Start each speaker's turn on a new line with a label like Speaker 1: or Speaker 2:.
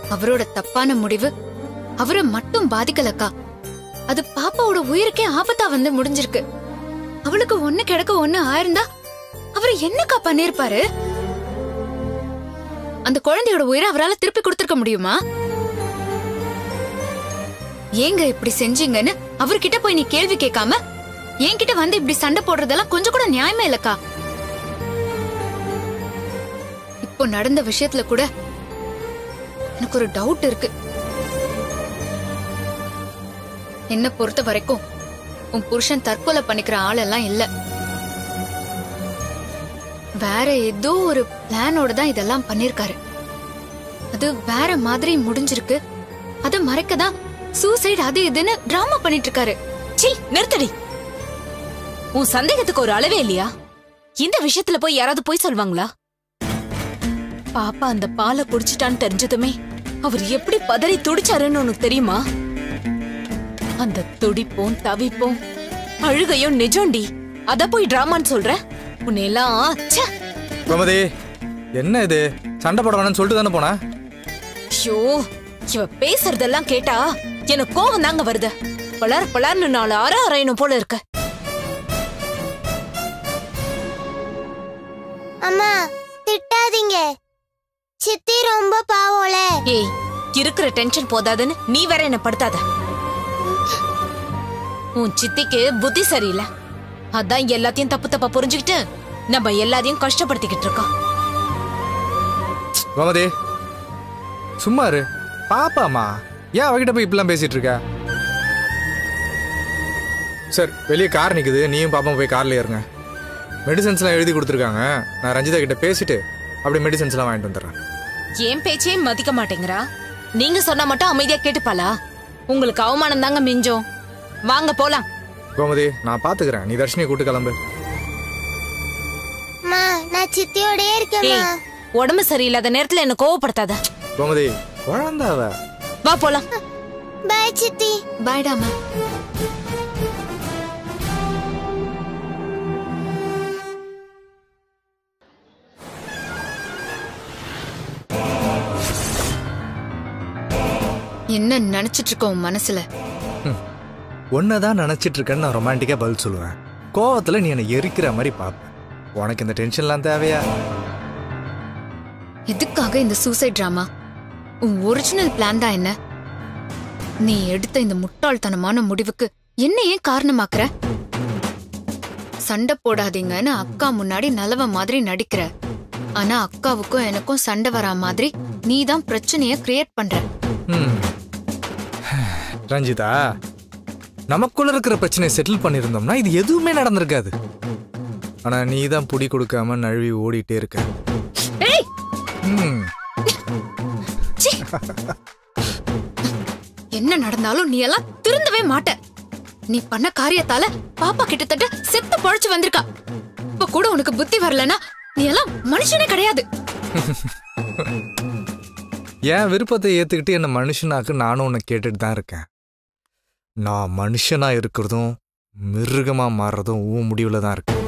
Speaker 1: அவரோட தப்பான முடிவு அவரை மட்டும் பாதிக்கலக்கா அது பாப்பாவோட உயிருக்கே ஆபத்தா வந்து முடிஞ்சிருக்கு அவளுக்கு ஒண்ணு கிடக்க ஒண்ணு ஆயிருந்தா அவர் என்னக்கா பண்ணிருப்பாரு அந்த குழந்தையோட உயிரை அவரால திருப்பி கொடுத்திருக்க முடியுமா ஏங்க இப்படி செஞ்சீங்கன்னு அவர்கிட்ட போய் நீ கேள்வி கேட்காம என்கிட்ட வந்து இப்படி சண்டை போடுறதெல்லாம் கொஞ்சம் கூட நியாயமே இல்லக்கா இப்போ நடந்த விஷயத்துல கூட எனக்கு ஒரு டவுட் இருக்கு என்ன பொறுத்த வரைக்கும் உன் புருஷன் தற்கொலை பண்ணிக்கிற ஆளெல்லாம் இல்ல வேற ஏதோ ஒரு பிளானோட தான் இதெல்லாம் பண்ணிருக்காரு அது வேற மாதிரி முடிஞ்சிருக்கு அத மறைக்கதான் சூசைட் அது இதுன்னு டிராமா பண்ணிட்டு இருக்காரு
Speaker 2: சீ நிறுத்தடி உன் சந்தேகத்துக்கு ஒரு அளவே இல்லையா இந்த விஷயத்துல போய் யாராவது போய் சொல்வாங்களா பாப்பா அந்த பாலை குடிச்சிட்டான்னு தெரிஞ்சதுமே அவர் எப்படி பதறி துடிச்சாருன்னு உனக்கு தெரியுமா அந்த துடிப்பும் தவிப்பும் அழுகையும் நிஜம்டி அத போய் டிராமான்னு சொல்ற உன்னையெல்லாம் ச்சே
Speaker 3: கோமதி என்ன இது சண்டை போட வேணாம்னு சொல்லிட்டு தானே போனேன்
Speaker 2: ஐயோ இவ பேசுறதெல்லாம் கேட்டா எனக்கு கோவம் தாங்க வருது பலர் பலர்னு நாலு அற அரையணும் போல இருக்க
Speaker 4: அம்மா திட்டாதீங்க சித்தி ரொம்ப பாவோல
Speaker 2: ஏய் இருக்கிற டென்ஷன் போதாதுன்னு நீ வேற என்ன படுத்தாத உன் சித்திக்கு புத்தி சரியில்லை அதான் எல்லாத்தையும் தப்பு தப்பா புரிஞ்சுக்கிட்டு நம்ம எல்லாத்தையும் கஷ்டப்படுத்திக்கிட்டு இருக்கோம்
Speaker 3: கோமதி சும்மா இரு பாப்பாமா ஏன் அவகிட்ட போய் இப்படிலாம் பேசிட்டு இருக்க சரி வெளியே கார் நிக்குது நீயும் பாப்பாவும் போய் கார்ல ஏறுங்க மெடிசன்ஸ்லாம் எழுதி கொடுத்துருக்காங்க நான் ரஞ்சிதா கிட்ட பேசிட்டு அப்படி மெடிசன்ஸ்லாம் வாங்கிட்டு வந்துடுறேன்
Speaker 2: ஏன் பேச்சையும் மதிக்க மாட்டேங்கிறா நீங்க சொன்னா மட்டும் அமைதியா கேட்டுப்பாளா உங்களுக்கு அவமானம் தாங்க மிஞ்சம் வாங்க போலாம்
Speaker 3: கோமதி நான் பாத்துக்கிறேன் நீ தர்ஷினியை கூட்டு கிளம்பு
Speaker 4: அம்மா நான் சித்தியோடயே இருக்கேம்மா
Speaker 2: ஏய் உடம்பு சரியில்லாத நேரத்துல என்ன கோவப்படுத்தாத
Speaker 3: கோமதி குழந்தாவ
Speaker 2: வா போலாம்
Speaker 4: பாய் சித்தி
Speaker 1: பாய்டாமா என்ன நினைச்சிட்டு இருக்க உன் மனசுல
Speaker 3: தான் நினைச்சிட்டு இருக்கேன்னு நான் ரொமான்டிக்கா பதில் சொல்லுவேன் கோவத்துல நீ என்னை எரிக்கிற மாதிரி பார்ப்ப உனக்கு இந்த டென்ஷன்லாம் தேவையா
Speaker 1: எதுக்காக இந்த சூசைட் டிராமா உன் ஒரிஜினல் பிளான் தான் என்ன நீ எடுத்த இந்த முட்டாள்தனமான முடிவுக்கு என்ன ஏன் காரணமாக்குற சண்டை போடாதீங்கன்னு அக்கா முன்னாடி நல்லவ மாதிரி நடிக்கிற ஆனா அக்காவுக்கும் எனக்கும் சண்டை வரா மாதிரி நீ தான் பிரச்சனைய கிரியேட் பண்ற
Speaker 3: ம். ரஞ்சிதா நமக்குள்ள இருக்கிற பிரச்சனையை செட்டில் பண்ணியிருந்தோம்னா இது எதுவுமே நடந்திருக்காது ஆனா நீ தான் புடி கொடுக்காம நழுவி ஓடிட்டே இருக்க
Speaker 1: ஏய்
Speaker 3: ம்.
Speaker 1: சீ! என்ன நடந்தாலும் நீ எல்லாம் திருந்தவே மாட்ட நீ பண்ண காரியத்தால பாப்பா கிட்டத்தட்ட செத்து பொழைச்சு வந்திருக்கா இப்ப கூட உனக்கு புத்தி வரலனா நீ எல்லாம் மனுஷனே கிடையாது
Speaker 3: என் விருப்பத்தை ஏத்துக்கிட்டு என்ன மனுஷனாக்கு நானும் உன்னை கேட்டுட்டு தான் இருக்கேன் நான் மனுஷனா இருக்கிறதும் மிருகமா மாறுறதும் உன் முடிவுல தான் இருக்கு